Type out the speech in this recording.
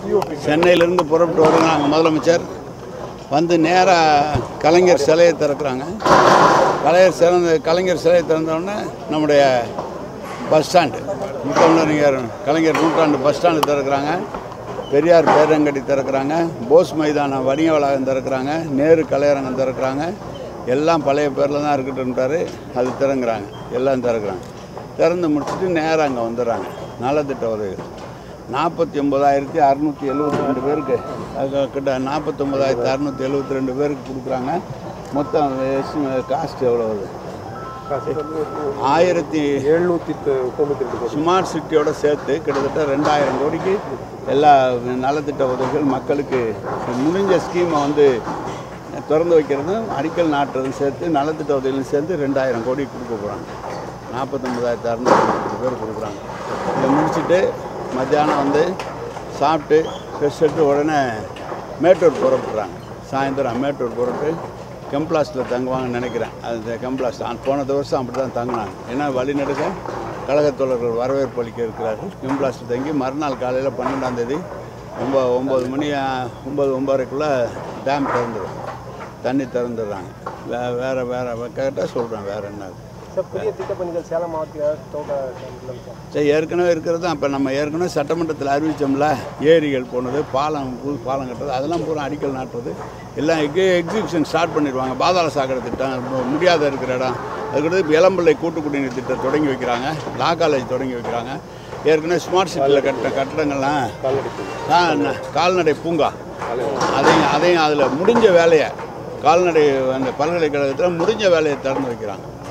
சென்னையிலேருந்து புறப்பட்டு வருகிறாங்க முதலமைச்சர் வந்து நேராக கலைஞர் சிலையை திறக்கிறாங்க கலைஞர் சிறந்த கலைஞர் சிலையை திறந்தோடனே நம்முடைய பஸ் ஸ்டாண்டு முத்தமிழறிஞர் கலைஞர் நூற்றாண்டு பஸ் ஸ்டாண்டு திறக்கிறாங்க பெரியார் பேரங்கடி திறக்கிறாங்க போஸ் மைதானம் வணிக வளாகம் திறக்கிறாங்க நேரு கலையரங்கம் திறக்கிறாங்க எல்லாம் பழைய பேரில் தான் இருக்கட்டும்ட்டாரு அது திறங்குறாங்க எல்லாம் திறக்கிறாங்க திறந்து முடிச்சுட்டு நேராக அங்கே வந்துடுறாங்க நலத்திட்ட உதவிகள் நாற்பத்தி ஒம்பதாயிரத்தி அறநூற்றி எழுபத்தி ரெண்டு பேருக்கு அது கிட்ட நாற்பத்தொம்பதாயிரத்தி அறநூற்றி எழுபத்தி ரெண்டு பேருக்கு கொடுக்குறாங்க மொத்தம் காஸ்ட் எவ்வளோ வருது ஆயிரத்தி எழுநூத்தி தொண்ணூத்தி ரெண்டு கோடி ஸ்மார்ட் சிட்டியோட சேர்த்து கிட்டத்தட்ட ரெண்டாயிரம் கோடிக்கு எல்லா நலத்திட்ட உதவிகள் மக்களுக்கு முடிஞ்ச ஸ்கீமை வந்து திறந்து வைக்கிறதும் அடிக்கல் நாட்டுறதும் சேர்த்து நலத்திட்ட உதவிகளும் சேர்த்து ரெண்டாயிரம் கோடி கொடுக்க போகிறாங்க நாற்பத்தொம்பதாயிரத்தி அறநூற்றி பேர் கொடுக்குறாங்க இதை முடிச்சுட்டு மத்தியானம் வந்து சாப்பிட்டு ஃப்ரெஷ் எடுத்து உடனே மேட்டூர் புறப்படுறாங்க சாயந்தரம் மேட்டூர் புறப்பட்டு கெம்ப்ளாஸ்டில் தங்குவாங்கன்னு நினைக்கிறேன் அது கெம்ப்ளாஸ்ட் போன வருஷம் அப்படி தான் தங்கினாங்க ஏன்னா வழிநடுக்க கழகத்தோழர்கள் வரவேற்பு அளிக்க இருக்கிறார்கள் கெம்ப்ளாஸ்டில் தங்கி மறுநாள் காலையில் பன்னெண்டாம் தேதி ஒம்ப ஒம்பது மணி ஆ, ஒம்பது ஒம்பதுக்குள்ளே டேம் திறந்துடும் தண்ணி திறந்துடுறாங்க வே வேறு வேறு கரெக்டாக சொல்கிறேன் வேறு என்ன அது. சார் புதிய திட்டப்பணிகள் சேலம் மாவட்டத்தில் தோட்ட முதலமைச்சர் சரி ஏற்கனவே இருக்கிறது அப்போ நம்ம ஏற்கனவே சட்டமன்றத்தில் அறிவித்தோம்ல ஏரிகள் போனது பாலம் புது பாலம் கட்டுறது அதெல்லாம் பூரா அடிக்கல் நாட்டுறது எல்லாம் எக்ஸி எக்ஸிபிஷன் ஸ்டார்ட் பண்ணிடுவாங்க பாதாள சாக்கடை திட்டம் மு- முடியாத இருக்கிற இடம் அதுக்கடுத்து இப்போ இளம்பிள்ளை கூட்டு குடிநீர் திட்டம் தொடங்கி வைக்கிறாங்க லா காலேஜ் தொடங்கி வைக்கிறாங்க ஏற்கனவே ஸ்மார்ட் சிட்டியில் கட்டின கட்டடங்கள்லாம் கால்நடை ஆ, ந- கால்நடை பூங்கா அதையும் அதையும் அதில் முடிஞ்ச வேலையை கால்நடை அந்த பல்கலைக்கழகத்தில் முடிஞ்ச வேலையை திறந்து வைக்கிறாங்க